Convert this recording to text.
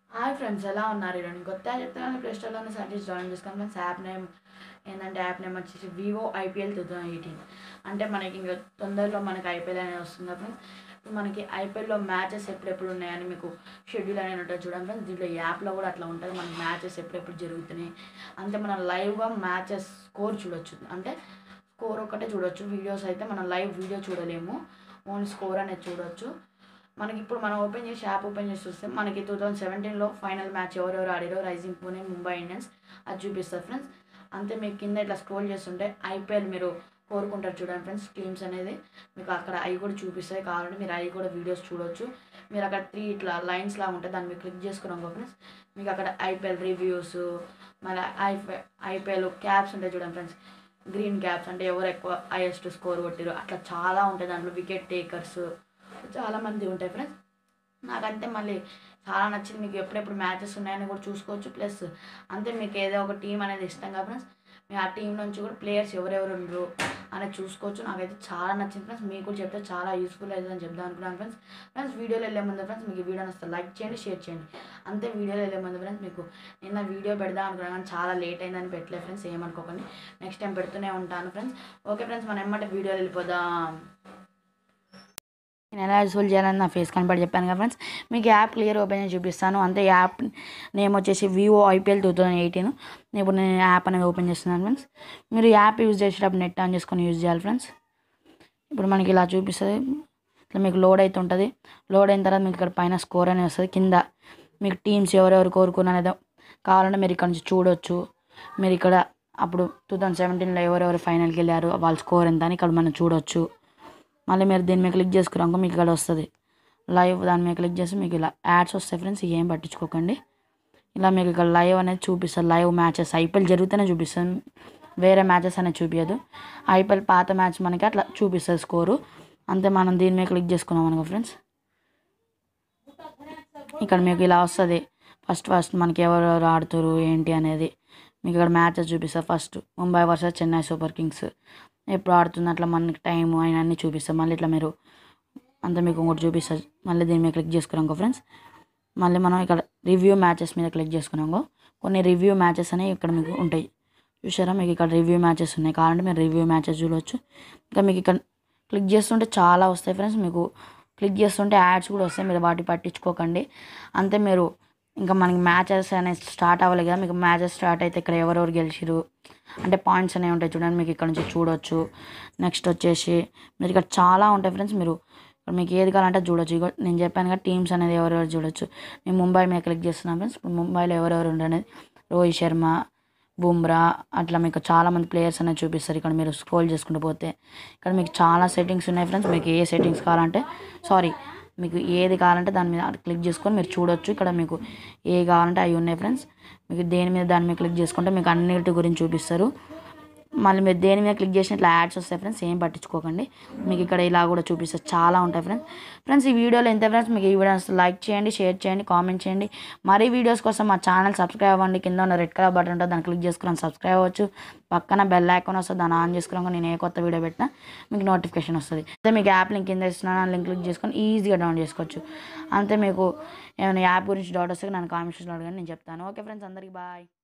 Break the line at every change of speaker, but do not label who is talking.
hi friends ఎలా ఉన్నారు ఈరోజు కొత్త చెప్తాను ప్లే స్టోర్లోనే సెర్చ్ చేసి జాయిన్ చేసుకోండి ఫ్రెండ్స్ యాప్ నేమ్ ఏంటంటే యాప్ నేమ్ వచ్చేసి Vivo IPL two thousand eighteen అంటే మనకి ఇంకా తొందరలో మనకి ఐపీఎల్ అనేది వస్తుంది ఫ్రెండ్స్ ఇప్పుడు మనకి ఐపీఎల్లో మ్యాచెస్ ఎప్పుడెప్పుడు ఉన్నాయని మీకు షెడ్యూల్ అనేది ఉంటుంది చూడండి ఫ్రెండ్స్ దీంట్లో యాప్లో కూడా అట్లా ఉంటుంది మనకి మ్యాచెస్ ఎప్పుడెప్పుడు జరుగుతున్నాయి అంతే మనం లైవ్గా మ్యాచెస్ స్కోర్ చూడొచ్చు అంటే స్కోర్ ఒక్కటే చూడొచ్చు వీడియోస్ అయితే మనం లైవ్ వీడియో చూడలేము ఓన్లీ స్కోర్ అనేది చూడొచ్చు మనకి ఇప్పుడు మనం ఓపెన్ చేసి యాప్ ఓపెన్ చేసి చూస్తే మనకి టూ థౌజండ్ సెవెంటీన్లో ఫైనల్ మ్యాచ్ ఎవరెవరు ఆడారో రైజింగ్ పూణే ముంబై ఇండియన్స్ అది చూపిస్తుంది ఫ్రెండ్స్ అంతే మీకు కింద ఇట్లా స్క్రోల్ చేస్తుంటే ఐపీఎల్ మీరు కోరుకుంటారు చూడండి ఫ్రెండ్స్ టీమ్స్ అనేది మీకు అక్కడ అవి కూడా చూపిస్తాయి కావాలంటే మీరు అవి కూడా వీడియోస్ చూడొచ్చు మీరు అక్కడ త్రీ ఇట్లా లైన్స్ లాగా ఉంటాయి దాన్ని మీరు క్లిక్ చేసుకున్నాం ఫ్రెండ్స్ మీకు అక్కడ ఐపీఎల్ రివ్యూస్ మళ్ళీ ఐపీ ఐపీఎల్ క్యాప్స్ ఉంటాయి చూడండి ఫ్రెండ్స్ గ్రీన్ క్యాప్స్ అంటే ఎవరు ఎక్కువ హైయెస్ట్ స్కోర్ కొట్టారు అట్లా చాలా ఉంటాయి దాంట్లో వికెట్ టేకర్స్ చాలా మంది ఉంటాయి ఫ్రెండ్స్ నాకంతే మళ్ళీ చాలా నచ్చింది మీకు ఎప్పుడెప్పుడు మ్యాచెస్ ఉన్నాయని కూడా చూసుకోవచ్చు ప్లస్ అంతే మీకు ఏదో ఒక టీం అనేది ఇష్టం కదా ఫ్రెండ్స్ మీ ఆ టీం నుంచి కూడా ప్లేయర్స్ ఎవరెవరు ఉండరు అనేది చూసుకోవచ్చు నాకైతే చాలా నచ్చింది ఫ్రెండ్స్ మీకు కూడా చెప్తే చాలా యూస్ఫుల్ అవుతుందని చెప్దాం అనుకున్నాను ఫ్రెండ్స్ ఫ్రెండ్స్ వీడియోలో వెళ్ళే ముందు ఫ్రెండ్స్ మీకు ఈ వీడియో వస్తే లైక్ చేయండి షేర్ చేయండి అంతే వీడియోలో వెళ్ళే ముందు ఫ్రెండ్స్ మీకు నిన్న వీడియో పెడదాం అనుకున్నాను కానీ చాలా లేట్ అయిందని పెట్టలేదు ఫ్రెండ్స్ ఏమనుకోకండి నెక్స్ట్ టైం పెడుతూనే ఉంటాను ఫ్రెండ్స్ ఓకే ఫ్రెండ్స్ మనం ఎమ్మటే వీడియోలో వెళ్ళిపోదాం నేను ఎలా యూస్ఫుల్ చేయాలని నా ఫేస్ కనపడి చెప్పాను కదా ఫ్రెండ్స్ మీకు యాప్ క్లియర్ ఓపెన్ చేసి చూపిస్తాను అంతే యాప్ నేమ్ వచ్చేసి Vivo IPL two thousand eighteen ఇప్పుడు నేను యాప్ అనేది ఓపెన్ చేస్తున్నాను ఫ్రెండ్స్ మీరు యాప్ యూజ్ చేసేటప్పుడు నెట్ ఆన్ చేసుకొని యూజ్ చేయాలి ఫ్రెండ్స్ ఇప్పుడు మనకి ఇలా చూపిస్తుంది ఇట్లా మీకు లోడ్ అయితే ఉంటుంది లోడ్ అయిన తర్వాత మీకు ఇక్కడ పైన స్కోర్ అనేది వస్తుంది కింద మీకు టీమ్స్ ఎవరెవరు కోరుకున్నది కావాలంటే మీరు ఇక్కడ నుంచి చూడొచ్చు మీరు ఇక్కడ అప్పుడు టూ థౌజండ్ సెవెంటీన్లో ఎవరెవరు ఫైనల్కి వెళ్ళారు వాళ్ళ స్కోర్ ఎంత అని ఇక్కడ మనం చూడొచ్చు మళ్ళీ మీరు దీని మీద క్లిక్ చేసుకున్నాక మీకు ఇక్కడ వస్తుంది లైవ్ దాని మీద క్లిక్ చేసి మీకు ఇలా యాడ్స్ వస్తాయి ఫ్రెండ్స్ ఏం పట్టించుకోకండి ఇలా మీకు ఇక్కడ లైవ్ అనేది చూపిస్తుంది లైవ్ మ్యాచెస్ ఐపీఎల్ జరుగుతూనే చూపిస్తుంది వేరే మ్యాచెస్ అనేది చూపించదు ఐపీఎల్ పాత మ్యాచ్ మనకి అట్లా చూపిస్తుంది స్కోరు అంతే మనం దీని మీద క్లిక్ చేసుకున్నాం అనుకో ఫ్రెండ్స్ ఇక్కడ మీకు ఇలా వస్తుంది ఫస్ట్ ఫస్ట్ మనకి ఎవరెవరు ఆడుతారు ఏంటి అనేది మీకు ఇక్కడ మ్యాచెస్ చూపిస్తారు first Mumbai versus Chennai Super Kings ఎప్పుడు ఆడుతుంది అట్లా మనకి టైం అయిన అన్నీ చూపిస్తారు మళ్ళీ ఇట్లా మీరు అంతా మీకు ఇంకోటి చూపిస్తారు మళ్ళీ దీని మీద క్లిక్ చేసుకున్నాం ఫ్రెండ్స్ మళ్ళీ మనం ఇక్కడ రివ్యూ మ్యాచెస్ మీద క్లిక్ చేసుకున్నాం కొన్ని రివ్యూ మ్యాచెస్ అనేవి ఇక్కడ మీకు ఉంటాయి చూసారా మీకు ఇక్కడ రివ్యూ మ్యాచెస్ ఉన్నాయి కావాలంటే మీరు రివ్యూ మ్యాచెస్ చూడవచ్చు ఇంకా మీకు ఇక్కడ క్లిక్ చేస్తుంటే చాలా వస్తాయి ఫ్రెండ్స్ మీకు క్లిక్ చేస్తుంటే యాడ్స్ కూడా వస్తాయి మీరు వాటి పట్టించుకోకండి అంతే మీరు ఇంకా మనకి మ్యాచెస్ అనేది స్టార్ట్ అవ్వాలి కదా మీకు మ్యాచెస్ స్టార్ట్ అయితే ఇక్కడ ఎవరెవరు గెలిచిరు అంటే పాయింట్స్ అనేవి ఉంటాయి చూడండి మీకు ఇక్కడ నుంచి చూడొచ్చు నెక్స్ట్ వచ్చేసి మీరు ఇక్కడ చాలా ఉంటాయి ఫ్రెండ్స్ మీరు ఇక్కడ మీకు ఏది కావాలంటే చూడొచ్చు ఇగో నేను చెప్పాను కదా టీమ్స్ అనేది ఎవరెవరు చూడొచ్చు మేము ముంబై మీద క్లిక్ చేస్తున్నాం ఫ్రెండ్స్ ఇప్పుడు ముంబైలో ఎవరెవరు ఉండనేది రోహిత్ శర్మ బుమ్రా అట్లా మీకు చాలా మంది ప్లేయర్స్ అనేది చూపిస్తారు ఇక్కడ మీరు స్క్రోల్ చేసుకుంటూ పోతే ఇక్కడ మీకు చాలా సెట్టింగ్స్ ఉన్నాయి ఫ్రెండ్స్ మీకు ఏ సెట్టింగ్స్ కావాలంటే సారీ మీకు ఏది కావాలంటే దాని మీద క్లిక్ చేసుకొని మీరు చూడొచ్చు ఇక్కడ మీకు ఏ కావాలంటే అవి ఉన్నాయి ఫ్రెండ్స్ మీకు దేని మీద దాని మీద క్లిక్ చేసుకుంటే మీకు అన్నిటి గురించి చూపిస్తారు మళ్ళీ మీరు దేని మీద క్లిక్ చేసిన ఇట్లా యాడ్స్ వస్తాయి ఫ్రెండ్స్ ఏం పట్టించుకోకండి మీకు ఇక్కడ ఇలా కూడా చూపిస్తారు చాలా ఉంటాయి ఫ్రెండ్స్ ఫ్రెండ్స్ ఈ వీడియోలో ఎంత ఫ్రెండ్స్ మీకు ఈ వీడియోస్ లైక్ చేయండి షేర్ చేయండి కామెంట్ చేయండి మరీ వీడియోస్ కోసం మా ఛానల్ సబ్స్క్రైబ్ అవ్వండి కింద ఉన్న రెడ్ కలర్ బటన్ ఉంటుంది దాన్ని క్లిక్ చేసుకుని సబ్స్క్రైబ్ అవ్వచ్చు పక్కన బెల్ ఐకాన్ వస్తుంది దాన్ని ఆన్ చేసుకున్నాక నేను ఏ కొత్త వీడియో పెట్టినా మీకు నోటిఫికేషన్ వస్తుంది అయితే మీకు యాప్ లింక్ కింద ఇస్తున్నాను లింక్ క్లిక్ చేసుకొని ఈజీగా డౌన్లోడ్ చేసుకోవచ్చు అంతే మీకు ఏమైనా యాప్ గురించి డౌట్ వస్తే నన్ను కామెంట్స్లో అడగండి నేను చెప్తాను ఓకే ఫ్రెండ్స్ అందరికీ బాయ్